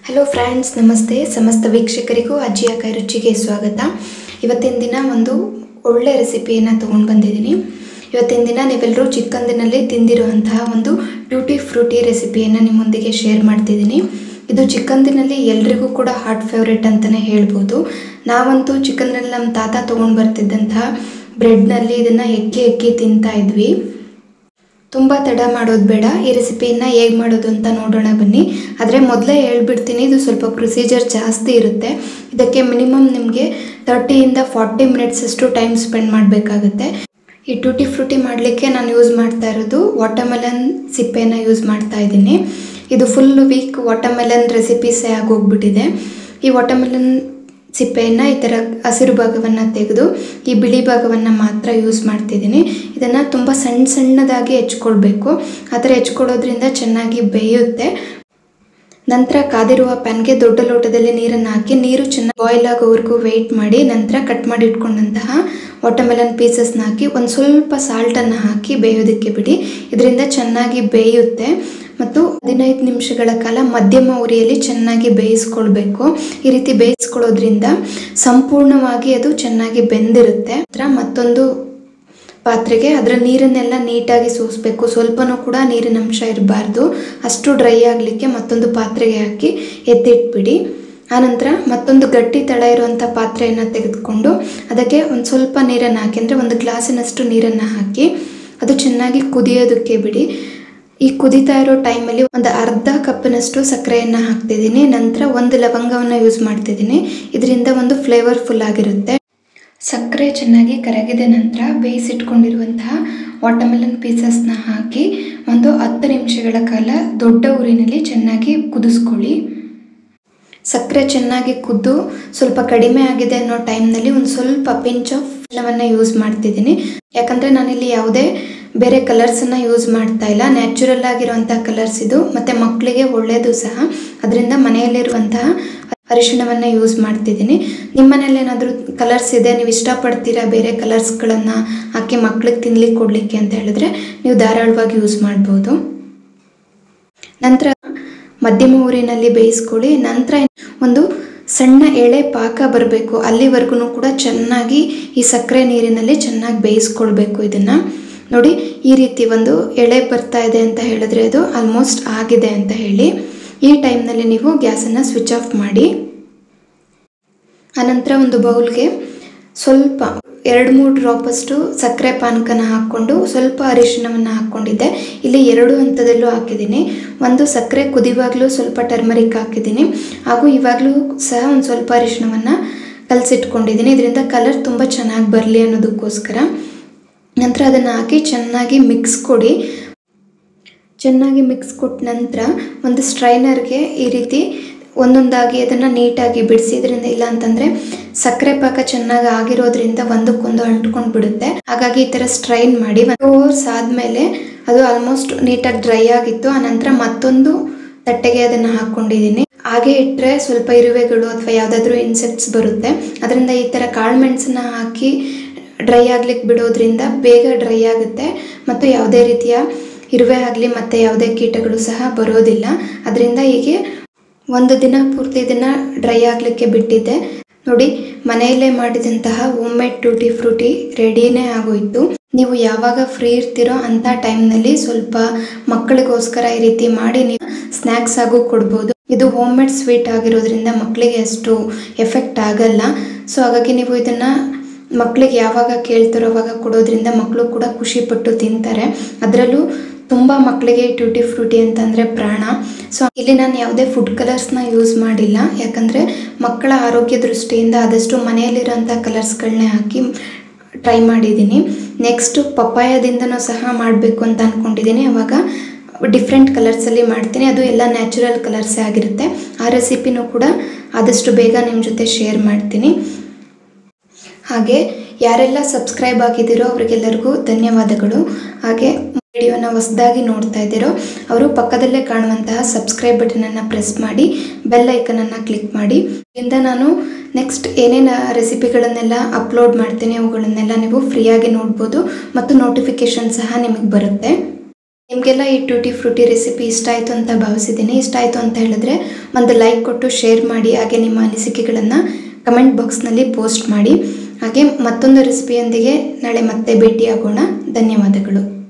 hello friends ನಮಸ್ತೆ ಸಮಸ್ತ ವೀಕ್ಷಕರಿಗೂ ಅಜ್ಜಿಯ ಕೈ ರುಚಿಗೆ ಸ್ವಾಗತ ಇವತ್ತಿನ ದಿನ ಒಂದು ಒಳ್ಳೆ ರೆಸಿಪಿಯನ್ನು ತೊಗೊಂಡು ಬಂದಿದ್ದೀನಿ ಇವತ್ತಿನ ದಿನ ನೀವೆಲ್ಲರೂ ಚಿಕ್ಕಂದಿನಲ್ಲಿ ತಿಂದಿರುವಂತಹ ಒಂದು ಟ್ಯೂಟಿ ಫ್ರೂಟಿ ರೆಸಿಪಿಯನ್ನು ನಿಮ್ಮೊಂದಿಗೆ ಶೇರ್ ಮಾಡ್ತಿದ್ದೀನಿ ಇದು ಚಿಕ್ಕಂದಿನಲ್ಲಿ ಎಲ್ರಿಗೂ ಕೂಡ ಹಾರ್ಟ್ ಫೇವ್ರೇಟ್ ಅಂತಲೇ ಹೇಳ್ಬೋದು ನಾವಂತೂ ಚಿಕ್ಕಂದಿನಲ್ಲಿ ನಮ್ಮ ತಾತ ತೊಗೊಂಡು ಬರ್ತಿದ್ದಂತಹ ಬ್ರೆಡ್ನಲ್ಲಿ ಇದನ್ನು ಹೆಕ್ಕಿ ಹೆಕ್ಕಿ ತಿಂತಾ ಇದ್ವಿ ತುಂಬ ತಡ ಮಾಡೋದು ಬೇಡ ಈ ರೆಸಿಪಿಯನ್ನು ಹೇಗೆ ಮಾಡೋದು ಅಂತ ನೋಡೋಣ ಬನ್ನಿ ಆದರೆ ಮೊದಲೇ ಹೇಳ್ಬಿಡ್ತೀನಿ ಇದು ಸ್ವಲ್ಪ ಪ್ರೊಸೀಜರ್ ಜಾಸ್ತಿ ಇರುತ್ತೆ ಇದಕ್ಕೆ ಮಿನಿಮಮ್ ನಿಮಗೆ ತರ್ಟಿಯಿಂದ ಫಾರ್ಟಿ ಮಿನಿಟ್ಸ್ ಅಷ್ಟು ಟೈಮ್ ಸ್ಪೆಂಡ್ ಮಾಡಬೇಕಾಗುತ್ತೆ ಈ ಟೂಟಿ ಫ್ರೂಟಿ ಮಾಡಲಿಕ್ಕೆ ನಾನು ಯೂಸ್ ಮಾಡ್ತಾ ಇರೋದು ವಾಟರ್ಮೆಲನ್ ಸಿಪ್ಪೆನ ಯೂಸ್ ಮಾಡ್ತಾ ಇದ್ದೀನಿ ಇದು ಫುಲ್ ವೀಕ್ ವಾಟರ್ಮೆಲನ್ ರೆಸಿಪೀಸೇ ಆಗೋಗ್ಬಿಟ್ಟಿದೆ ಈ ವಾಟರ್ಮೆಲನ್ ಸಿಪ್ಪೆಯನ್ನು ಈ ಥರ ಹಸಿರು ಭಾಗವನ್ನು ತೆಗೆದು ಈ ಬಿಳಿ ಭಾಗವನ್ನು ಮಾತ್ರ ಯೂಸ್ ಮಾಡ್ತಿದ್ದೀನಿ ಇದನ್ನು ತುಂಬ ಸಣ್ಣ ಸಣ್ಣದಾಗಿ ಹೆಚ್ಕೊಳ್ಬೇಕು ಆ ಥರ ಹೆಚ್ಕೊಳ್ಳೋದ್ರಿಂದ ಚೆನ್ನಾಗಿ ಬೇಯುತ್ತೆ ನಂತರ ಕಾದಿರುವ ಪ್ಯಾನ್ಗೆ ದೊಡ್ಡ ಲೋಟದಲ್ಲಿ ನೀರನ್ನು ಹಾಕಿ ನೀರು ಚೆನ್ನಾಗಿ ಬಾಯ್ಲ್ ಆಗೋವರೆಗೂ ವೆಯ್ಟ್ ಮಾಡಿ ನಂತರ ಕಟ್ ಮಾಡಿ ಇಟ್ಕೊಂಡಂತಹ ವಾಟರ್ಮೆಲನ್ ಪೀಸಸ್ನ ಹಾಕಿ ಒಂದು ಸ್ವಲ್ಪ ಸಾಲ್ಟನ್ನು ಹಾಕಿ ಬೇಯೋದಕ್ಕೆ ಬಿಡಿ ಇದರಿಂದ ಚೆನ್ನಾಗಿ ಬೇಯುತ್ತೆ ಮತ್ತು ಹದಿನೈದು ನಿಮಿಷಗಳ ಕಾಲ ಮಧ್ಯಮ ಉರಿಯಲ್ಲಿ ಚೆನ್ನಾಗಿ ಬೇಯಿಸ್ಕೊಳ್ಬೇಕು ಈ ರೀತಿ ಬೇಯಿಸ್ಕೊಳ್ಳೋದ್ರಿಂದ ಸಂಪೂರ್ಣವಾಗಿ ಅದು ಚೆನ್ನಾಗಿ ಬೆಂದಿರುತ್ತೆ ನಂತರ ಮತ್ತೊಂದು ಪಾತ್ರೆಗೆ ಅದರ ನೀರನ್ನೆಲ್ಲ ನೀಟಾಗಿ ಸೋಸಬೇಕು ಸ್ವಲ್ಪನೂ ಕೂಡ ನೀರಿನ ಅಂಶ ಇರಬಾರ್ದು ಅಷ್ಟು ಡ್ರೈ ಆಗಲಿಕ್ಕೆ ಮತ್ತೊಂದು ಪಾತ್ರೆಗೆ ಹಾಕಿ ಎತ್ತಿಟ್ಬಿಡಿ ಆನಂತರ ಮತ್ತೊಂದು ಗಟ್ಟಿ ತಳ ಇರುವಂಥ ಪಾತ್ರೆಯನ್ನು ತೆಗೆದುಕೊಂಡು ಅದಕ್ಕೆ ಒಂದು ಸ್ವಲ್ಪ ನೀರನ್ನು ಹಾಕಿ ಅಂದರೆ ಒಂದು ಗ್ಲಾಸಿನಷ್ಟು ನೀರನ್ನು ಹಾಕಿ ಅದು ಚೆನ್ನಾಗಿ ಕುದಿಯೋದಕ್ಕೆ ಬಿಡಿ ಈ ಕುದಿತಾ ಇರೋ ಟೈಮಲ್ಲಿ ಒಂದು ಅರ್ಧ ಕಪ್ಪಿನಷ್ಟು ಸಕ್ಕರೆಯನ್ನು ಹಾಕ್ತಿದ್ದೀನಿ ನಂತರ ಒಂದು ಲವಂಗವನ್ನು ಯೂಸ್ ಮಾಡ್ತಿದ್ದೀನಿ ಇದರಿಂದ ಒಂದು ಫ್ಲೇವರ್ಫುಲ್ ಆಗಿರುತ್ತೆ ಸಕ್ಕರೆ ಚೆನ್ನಾಗಿ ಕರಗಿದ ನಂತರ ಬೇಯಿಸಿಟ್ಕೊಂಡಿರುವಂತಹ ವಾಟರ್ಮೆಲನ್ ಪೀಸಸ್ನ ಹಾಕಿ ಒಂದು ಹತ್ತು ನಿಮಿಷಗಳ ಕಾಲ ದೊಡ್ಡ ಊರಿನಲ್ಲಿ ಚೆನ್ನಾಗಿ ಕುದಿಸ್ಕೊಳ್ಳಿ ಸಕ್ಕರೆ ಚೆನ್ನಾಗಿ ಕುದ್ದು ಸ್ವಲ್ಪ ಕಡಿಮೆ ಆಗಿದೆ ಅನ್ನೋ ಟೈಮ್ನಲ್ಲಿ ಒಂದು ಸ್ವಲ್ಪ ಪಿಂಚ್ ಆಫ್ ಎಲ್ಲವನ್ನು ಯೂಸ್ ಮಾಡ್ತಿದ್ದೀನಿ ಯಾಕಂದರೆ ನಾನಿಲ್ಲಿ ಯಾವುದೇ ಬೇರೆ ಕಲರ್ಸನ್ನು ಯೂಸ್ ಮಾಡ್ತಾ ಇಲ್ಲ ನ್ಯಾಚುರಲ್ ಆಗಿರುವಂತಹ ಕಲರ್ಸ್ ಇದು ಮತ್ತು ಮಕ್ಕಳಿಗೆ ಒಳ್ಳೆಯದು ಸಹ ಅದರಿಂದ ಮನೆಯಲ್ಲಿರುವಂತಹ ಅರಿಶಿಣವನ್ನು ಯೂಸ್ ಮಾಡ್ತಿದ್ದೀನಿ ನಿಮ್ಮ ಮನೇಲಿ ಏನಾದರೂ ಕಲರ್ಸ್ ಇದೆ ನೀವು ಇಷ್ಟಪಡ್ತೀರಾ ಬೇರೆ ಕಲರ್ಸ್ಗಳನ್ನು ಹಾಕಿ ಮಕ್ಳಿಗೆ ತಿನ್ಲಿಕ್ಕೆ ಕೊಡಲಿಕ್ಕೆ ಅಂತ ಹೇಳಿದ್ರೆ ನೀವು ಧಾರಾಳವಾಗಿ ಯೂಸ್ ಮಾಡ್ಬೋದು ನಂತರ ಮಧ್ಯಮ ಊರಿನಲ್ಲಿ ಬೇಯಿಸ್ಕೊಳ್ಳಿ ನಂತರ ಒಂದು ಸಣ್ಣ ಎಳೆ ಪಾಕ ಬರಬೇಕು ಅಲ್ಲಿವರೆಗೂ ಕೂಡ ಚೆನ್ನಾಗಿ ಈ ಸಕ್ಕರೆ ನೀರಿನಲ್ಲಿ ಚೆನ್ನಾಗಿ ಬೇಯಿಸ್ಕೊಳ್ಬೇಕು ಇದನ್ನು ನೋಡಿ ಈ ರೀತಿ ಒಂದು ಎಳೆ ಬರ್ತಾ ಇದೆ ಅಂತ ಹೇಳಿದ್ರೆ ಅದು ಆಲ್ಮೋಸ್ಟ್ ಆಗಿದೆ ಅಂತ ಹೇಳಿ ಈ ಟೈಮ್ನಲ್ಲಿ ನೀವು ಗ್ಯಾಸನ್ನು ಸ್ವಿಚ್ ಆಫ್ ಮಾಡಿ ಆನಂತರ ಒಂದು ಬೌಲ್ಗೆ ಸ್ವಲ್ಪ ಎರಡು ಮೂರು ಡ್ರಾಪಷ್ಟು ಸಕ್ಕರೆ ಪಾನಕನ ಹಾಕ್ಕೊಂಡು ಸ್ವಲ್ಪ ಅರಿಶಿಣವನ್ನು ಹಾಕ್ಕೊಂಡಿದ್ದೆ ಇಲ್ಲಿ ಎರಡು ಹಂತದಲ್ಲೂ ಹಾಕಿದ್ದೀನಿ ಒಂದು ಸಕ್ಕರೆ ಕುದಿವಾಗಲೂ ಸ್ವಲ್ಪ ಟರ್ಮರಿಕ್ ಹಾಕಿದ್ದೀನಿ ಹಾಗೂ ಇವಾಗಲೂ ಸಹ ಒಂದು ಸ್ವಲ್ಪ ಅರಿಶಿಣವನ್ನು ಕಲಸಿಟ್ಕೊಂಡಿದ್ದೀನಿ ಇದರಿಂದ ಕಲರ್ ತುಂಬ ಚೆನ್ನಾಗಿ ಬರಲಿ ಅನ್ನೋದಕ್ಕೋಸ್ಕರ ನಂತರ ಅದನ್ನು ಹಾಕಿ ಚೆನ್ನಾಗಿ ಮಿಕ್ಸ್ ಕೊಡಿ ಚೆನ್ನಾಗಿ ಮಿಕ್ಸ್ ಕೊಟ್ಟ ನಂತರ ಒಂದು ಸ್ಟ್ರೈನರ್ಗೆ ಈ ರೀತಿ ಒಂದೊಂದಾಗಿ ಅದನ್ನು ನೀಟಾಗಿ ಬಿಡಿಸಿ ಇದರಿಂದ ಇಲ್ಲ ಅಂತಂದರೆ ಸಕ್ಕರೆ ಪಾಕ ಚೆನ್ನಾಗಿ ಆಗಿರೋದ್ರಿಂದ ಒಂದಕ್ಕೊಂದು ಅಂಟ್ಕೊಂಡು ಬಿಡುತ್ತೆ ಹಾಗಾಗಿ ಈ ಥರ ಸ್ಟ್ರೈನ್ ಮಾಡಿ ಟೂ ಅವರ್ಸ್ ಆದಮೇಲೆ ಅದು ಆಲ್ಮೋಸ್ಟ್ ನೀಟಾಗಿ ಡ್ರೈ ಆಗಿತ್ತು ಆನಂತರ ಮತ್ತೊಂದು ತಟ್ಟೆಗೆ ಅದನ್ನು ಹಾಕ್ಕೊಂಡಿದ್ದೀನಿ ಹಾಗೆ ಇಟ್ಟರೆ ಸ್ವಲ್ಪ ಇರುವೆಗಳು ಅಥವಾ ಯಾವುದಾದ್ರೂ ಇನ್ಸೆಕ್ಟ್ಸ್ ಬರುತ್ತೆ ಅದರಿಂದ ಈ ಥರ ಕಾಳು ಮೆಣಸನ್ನ ಹಾಕಿ ಡ್ರೈ ಆಗ್ಲಿಕ್ಕೆ ಬಿಡೋದ್ರಿಂದ ಬೇಗ ಡ್ರೈ ಆಗುತ್ತೆ ಮತ್ತು ಯಾವುದೇ ರೀತಿಯ ಇರುವೆ ಆಗಲಿ ಮತ್ತು ಯಾವುದೇ ಕೀಟಗಳು ಸಹ ಬರೋದಿಲ್ಲ ಅದರಿಂದ ಹೀಗೆ ಒಂದು ದಿನ ಪೂರ್ತಿ ಇದನ್ನು ಡ್ರೈ ಆಗಲಿಕ್ಕೆ ಬಿಟ್ಟಿದ್ದೆ ನೋಡಿ ಮನೆಯಲ್ಲೇ ಮಾಡಿದಂತಹ ಹೋಮ್ ಮೇಡ್ ಟೂಟಿ ಫ್ರೂಟಿ ರೆಡಿನೇ ಆಗೋಯ್ತು ನೀವು ಯಾವಾಗ ಫ್ರೀ ಇರ್ತೀರೋ ಅಂಥ ಟೈಮ್ನಲ್ಲಿ ಸ್ವಲ್ಪ ಮಕ್ಕಳಿಗೋಸ್ಕರ ಈ ರೀತಿ ಮಾಡಿ ನೀವು ಸ್ನ್ಯಾಕ್ಸ್ ಆಗು ಕೊಡ್ಬೋದು ಇದು ಹೋಮ್ ಮೇಡ್ ಸ್ವೀಟ್ ಆಗಿರೋದ್ರಿಂದ ಮಕ್ಕಳಿಗೆ ಅಷ್ಟು ಎಫೆಕ್ಟ್ ಆಗಲ್ಲ ಸೊ ಹಾಗಾಗಿ ನೀವು ಇದನ್ನು ಮಕ್ಕಳಿಗೆ ಯಾವಾಗ ಕೇಳ್ತಾರೋ ಅವಾಗ ಕೊಡೋದ್ರಿಂದ ಮಕ್ಕಳು ಕೂಡ ಖುಷಿಪಟ್ಟು ತಿಂತಾರೆ ಅದರಲ್ಲೂ ತುಂಬ ಮಕ್ಕಳಿಗೆ ಟ್ಯೂಟಿ ಫ್ರೂಟಿ ಅಂತಂದರೆ ಪ್ರಾಣ ಸೊ ಇಲ್ಲಿ ನಾನು ಯಾವುದೇ ಫುಡ್ ಕಲರ್ಸ್ನ ಯೂಸ್ ಮಾಡಿಲ್ಲ ಯಾಕಂದರೆ ಮಕ್ಕಳ ಆರೋಗ್ಯ ದೃಷ್ಟಿಯಿಂದ ಆದಷ್ಟು ಮನೆಯಲ್ಲಿರೋಂಥ ಕಲರ್ಸ್ಗಳನ್ನೇ ಹಾಕಿ ಟ್ರೈ ಮಾಡಿದ್ದೀನಿ ನೆಕ್ಸ್ಟು ಪಪ್ಪಾಯದಿಂದನೂ ಸಹ ಮಾಡಬೇಕು ಅಂತ ಅಂದ್ಕೊಂಡಿದ್ದೀನಿ ಅವಾಗ ಡಿಫ್ರೆಂಟ್ ಕಲರ್ಸಲ್ಲಿ ಮಾಡ್ತೀನಿ ಅದು ಎಲ್ಲ ನ್ಯಾಚುರಲ್ ಕಲರ್ಸೇ ಆಗಿರುತ್ತೆ ಆ ರೆಸಿಪಿನೂ ಕೂಡ ಆದಷ್ಟು ಬೇಗ ನಿಮ್ಮ ಜೊತೆ ಶೇರ್ ಮಾಡ್ತೀನಿ ಹಾಗೆ ಯಾರೆಲ್ಲ ಸಬ್ಸ್ಕ್ರೈಬ್ ಆಗಿದ್ದೀರೋ ಅವರಿಗೆಲ್ಲರಿಗೂ ಧನ್ಯವಾದಗಳು ಹಾಗೆ ವಿಡಿಯೋನ ಹೊಸದಾಗಿ ನೋಡ್ತಾ ಇದ್ದೀರೋ ಅವರು ಪಕ್ಕದಲ್ಲೇ ಕಾಣುವಂತಹ ಸಬ್ಸ್ಕ್ರೈಬ್ ಬಟನನ್ನು ಪ್ರೆಸ್ ಮಾಡಿ ಬೆಲ್ ಐಕನನ್ನು ಕ್ಲಿಕ್ ಮಾಡಿ ಇದರಿಂದ ನಾನು ನೆಕ್ಸ್ಟ್ ಏನೇನು ರೆಸಿಪಿಗಳನ್ನೆಲ್ಲ ಅಪ್ಲೋಡ್ ಮಾಡ್ತೀನಿ ಅವುಗಳನ್ನೆಲ್ಲ ನೀವು ಫ್ರೀಯಾಗಿ ನೋಡ್ಬೋದು ಮತ್ತು ನೋಟಿಫಿಕೇಷನ್ ಸಹ ನಿಮಗೆ ಬರುತ್ತೆ ನಿಮಗೆಲ್ಲ ಈ ಟೂಟಿ ಫ್ರೂಟಿ ರೆಸಿಪಿ ಇಷ್ಟ ಆಯಿತು ಅಂತ ಭಾವಿಸಿದ್ದೀನಿ ಇಷ್ಟ ಆಯಿತು ಅಂತ ಹೇಳಿದ್ರೆ ಒಂದು ಲೈಕ್ ಕೊಟ್ಟು ಶೇರ್ ಮಾಡಿ ಹಾಗೆ ನಿಮ್ಮ ಅನಿಸಿಕೆಗಳನ್ನು ಕಮೆಂಟ್ ಬಾಕ್ಸ್ನಲ್ಲಿ ಪೋಸ್ಟ್ ಮಾಡಿ ಹಾಗೆ ಮತ್ತೊಂದು ರೆಸಿಪಿಯೊಂದಿಗೆ ನಾಳೆ ಮತ್ತೆ ಭೇಟಿಯಾಗೋಣ ಧನ್ಯವಾದಗಳು